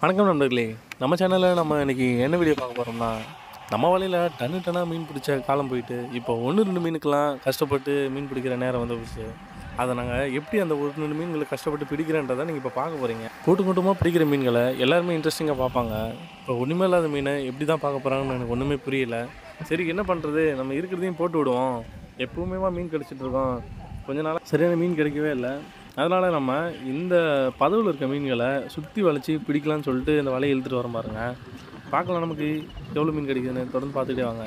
வணக்கம் நண்பர்களே நம்ம சேனலில் நம்ம இன்னைக்கு என்ன வீடியோ பார்க்க போகிறோம்னா நம்ம வலையில் டன்னு டன்னாக மீன் பிடிச்ச காலம் போயிட்டு இப்போ ஒன்று ரெண்டு மீனுக்கெல்லாம் கஷ்டப்பட்டு மீன் பிடிக்கிற நேரம் வந்து போச்சு அதை நாங்கள் எப்படி அந்த ஒரு ரெண்டு மீன்களை கஷ்டப்பட்டு பிடிக்கிறேன்றதை நீங்கள் இப்போ பார்க்க போகிறீங்க கூட்டு கூட்டமாக பிடிக்கிற மீன்களை எல்லாருமே இன்ட்ரெஸ்டிங்காக பார்ப்பாங்க இப்போ ஒன்றுமே இல்லாத மீனை எப்படி தான் பார்க்க போகிறாங்கன்னு எனக்கு ஒன்றுமே புரியல சரி என்ன பண்ணுறது நம்ம இருக்கிறதையும் போட்டு விடுவோம் எப்பவுமே மீன் கிடச்சிட்டு இருக்கோம் கொஞ்ச நாளாக சரியான மீன் கிடைக்கவே இல்லை அதனால் நம்ம இந்த பதவில் இருக்க மீன்களை சுற்றி வளைச்சி பிடிக்கலாம்னு சொல்லிட்டு இந்த வலையை இழுத்துட்டு வர பாருங்க பார்க்கலாம் நமக்கு எவ்வளோ மீன் கிடைக்குதுன்னு தொடர்ந்து பார்த்துட்டே வாங்க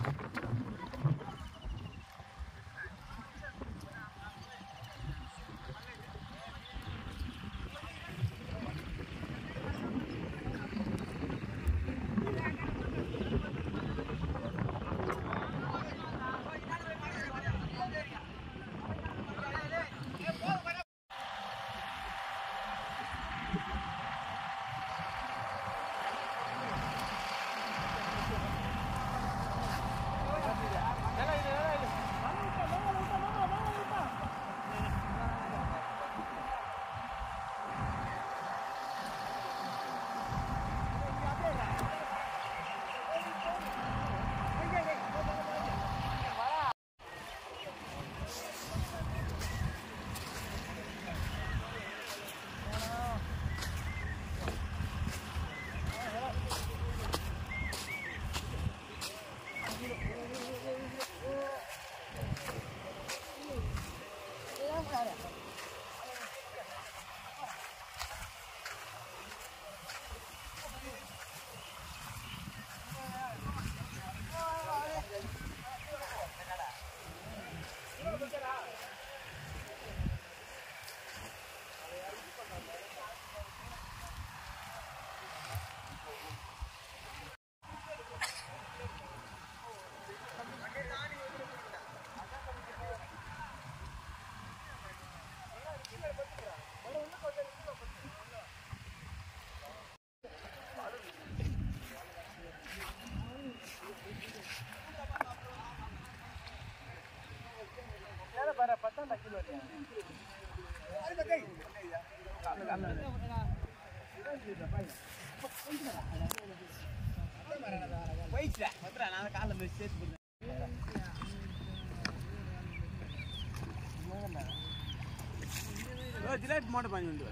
ಜಿಲೇಟ್ ಮಾಡಿ ಬಂದು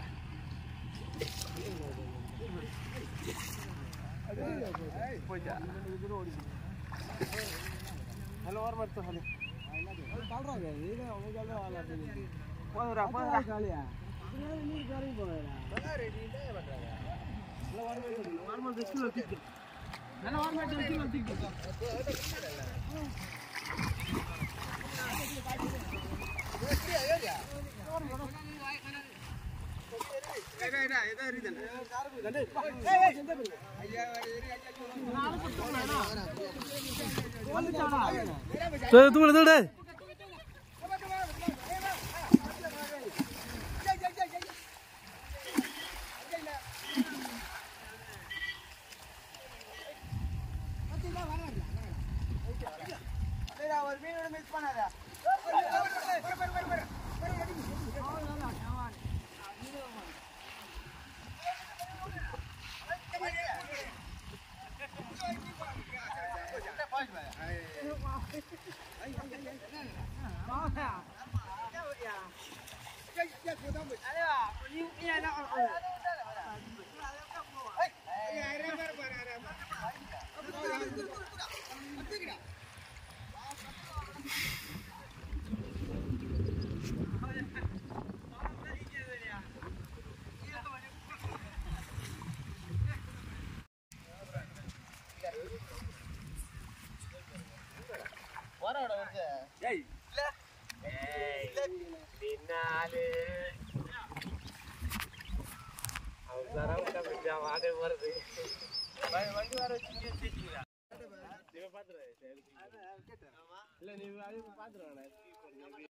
ಹಲೋ ಓವರ್ ಮಾಡ್ತು ಹಲೋ போதுரா போதுரா தூடு தூடு ஒரு மீனோட மிஸ் பண்ணாதா இல்ல நீ பாத்துருவாங்க